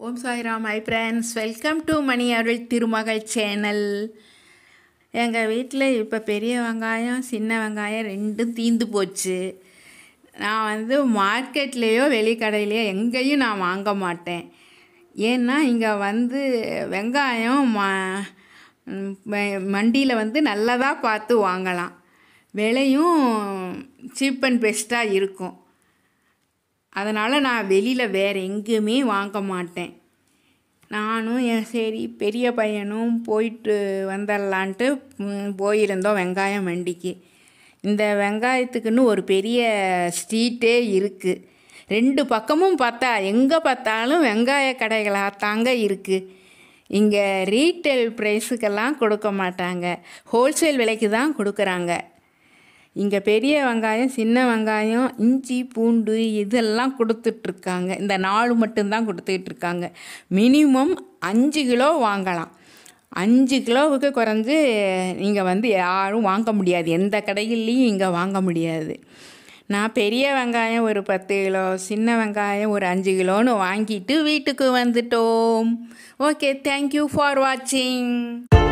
Om Sairam hi friends welcome to Mani Arul Thirumagal channel எங்கள் வீட்டில் இப்போ பெரிய வெங்காயம் சின்ன வெங்காயம் ரெண்டும் தீந்து போச்சு நான் வந்து மார்க்கெட்லேயோ வெளிக்கடையிலையோ எங்கேயும் நான் வாங்க மாட்டேன் ஏன்னா இங்கே வந்து வெங்காயம் ம மண்டியில் வந்து நல்லதாக பார்த்து வாங்கலாம் விலையும் சீப் அண்ட் பெஸ்ட்டாக இருக்கும் அதனால் நான் வெளியில் வேறு எங்கேயுமே வாங்க மாட்டேன் நானும் என் சரி பெரிய பையனும் போயிட்டு வந்துடலான்ட்டு ம், போயிருந்தோம் வெங்காயம் மண்டிக்கு இந்த வெங்காயத்துக்குன்னு ஒரு பெரிய ஸ்ட்ரீட்டே இருக்குது ரெண்டு பக்கமும் பார்த்தா எங்கே பார்த்தாலும் வெங்காய கடைகளாக தாங்க இருக்குது இங்கே ரீட்டைல் ப்ரைஸுக்கெல்லாம் கொடுக்க மாட்டாங்க ஹோல்சேல் விலைக்கு தான் கொடுக்குறாங்க இங்கே பெரிய வெங்காயம் சின்ன வெங்காயம் இஞ்சி பூண்டு இதெல்லாம் கொடுத்துட்ருக்காங்க இந்த நாலு மட்டும்தான் கொடுத்துட்ருக்காங்க மினிமம் அஞ்சு கிலோ வாங்கலாம் அஞ்சு கிலோவுக்கு குறைஞ்சு நீங்கள் வந்து யாரும் வாங்க முடியாது எந்த கடைகள்லையும் இங்கே வாங்க முடியாது நான் பெரிய வெங்காயம் ஒரு பத்து கிலோ சின்ன வெங்காயம் ஒரு அஞ்சு கிலோன்னு வாங்கிட்டு வீட்டுக்கு வந்துட்டோம் ஓகே தேங்க்யூ ஃபார் வாட்சிங்